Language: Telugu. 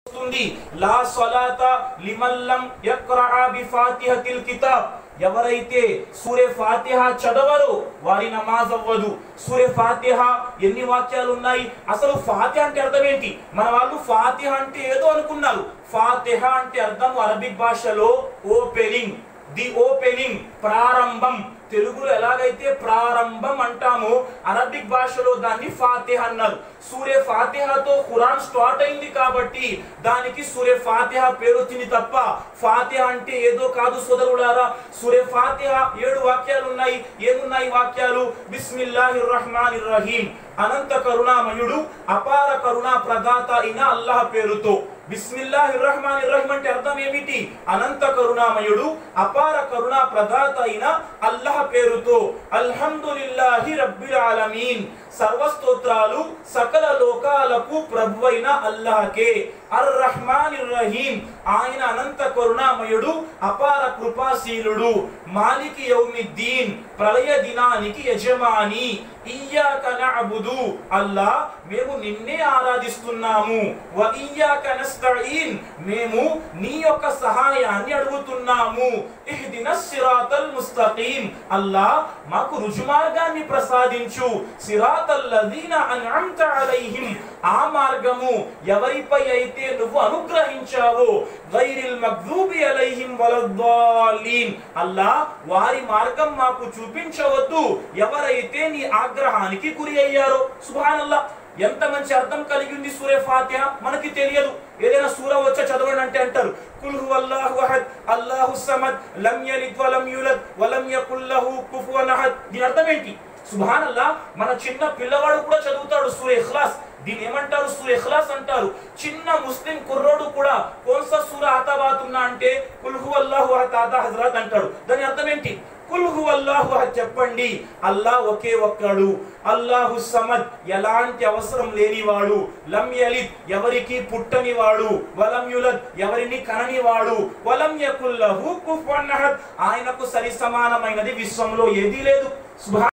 వస్తుంది లా సలాత లిమల్లం యక్రఅ బిఫాతిహతిల్ కితాబ్ ఎవరైతే సూర్య ఫాతిహ చదవరు వారి నమాజ్ అవ్వదు సూర్య ఫాతిహ ఎన్ని వాక్యాలు ఉన్నాయి అసలు ఫాతిహ అంటే అర్థం ఏంటి మన వాళ్ళు ఫాతిహ అంటే ఏదో అనుకున్నారు ఫాతిహ అంటే అర్థం అరబిక్ భాషలో ఓపెనింగ్ ది ఓపెనింగ్ ప్రారంభం తెలుగులో ఎలాగైతే ప్రారంభం అంటామో అరబిక్ భాషలో దాన్ని ఫాతిహ అన్నారు సూర్య ఫాతిహతో ఖురాన్ స్టార్ట్ అయింది కాబట్టి దానికి సూర్య ఫాతిహ పేరు వచ్చింది తప్ప ఫాతిహ అంటే ఏదో కాదు సోదరులారా సూర్య ఫాతిహ ఏడు వాక్యాలు ఉన్నాయి ఏమున్నాయి వాక్యాలు బిస్మిల్లాహిర్ రహమానిర్ రహీం అనంత కరుణామయుడు అపార కరుణా ప్రదాత అయిన అల్లాహ్ పేరుతో బిస్మిల్లాహిర్ రహమానిర్ రహీం అంటే అర్థం ఏమిటి అనంత కరుణామయుడు అపార కరుణా ప్రదాత అయిన అల్లాహ్ పేరుతో అల్హమ్దులిల్లాహి రబ్బిల్ ఆలమీన్ సర్వస్తోత్రాలు సకల లోకాలకు ప్రభువైన అల్లాహకే అర్ రహమానిర్ రహీం ఆయన అనంత కరుణామయుడు అపార కృపాశీలుడు మాలికి యౌమిద్దీన్ ప్రళయ దినానికి యజమాని ఇయ్యాక నఅబుదు అల్లా మేము నిన్నే ఆరాధిస్తున్నాము వ ఇయ్యాక నస్తఈన్ మేము నీ యొక్క సహాయాన్ని అడుగుతున్నాము ఇహ్దినస్ సిరాతల్ ముస్తఖీం అల్లా మాకు రుజుమార్గాన్ని ప్రసాదించు సిరాతల్ లదీన అన్అమ్త అలైహిం ఆ మార్గము ఎవరిపై అయితే నువ్వు అనుగ్రహించావో గైరిల్ మగ్దూబి అలైహిం వలద్దాలీన్ అల్లా వారి మార్గం మాకు చూపించవద్దు ఎవరైతే నీ ఆగ్రహానికి గురి అయ్యారో సుభానల్లా ఎంత మంచి అర్థం కలిగి ఉంది సూర్య ఫాతిహ మనకి తెలియదు ఏదైనా సూర వచ్చే చదవండి అంటే అంటారు కుల్ హువల్లాహు అహద్ అల్లాహు సమద్ లం యలిద్ వలం యూలద్ వలం యకుల్ లహు కుఫువన్ అహద్ దీని అర్థం ఏంటి సుభానల్లా మన చిన్న పిల్లవాడు కూడా చదువుతాడు సూర్య ఇఖ్లాస్ దీని ఏమంటారు సూర్య ఇఖ్లాస్ అంటారు చిన్న ముస్లిం కుర్రోడు కూడా కోన్సా సూర ఆతాబాతున్నా అంటే కుల్ హువల్లాహు అహద్ ఆతా హజరత్ అంటాడు దాని అర్థం ఏంటి కుల్ హువల్లాహు అహద్ చెప్పండి అల్లాహ్ ఒకే ఒక్కడు అల్లాహు సమద్ ఎలాంటి అవసరం లేనివాడు లం యలిద్ ఎవరికి పుట్టనివాడు వలం యులద్ ఎవరిని కననివాడు వలం యకుల్లహు కుఫువన్ అహద్ ఆయనకు సరి సమానమైనది విశ్వంలో ఏదీ లేదు సుభా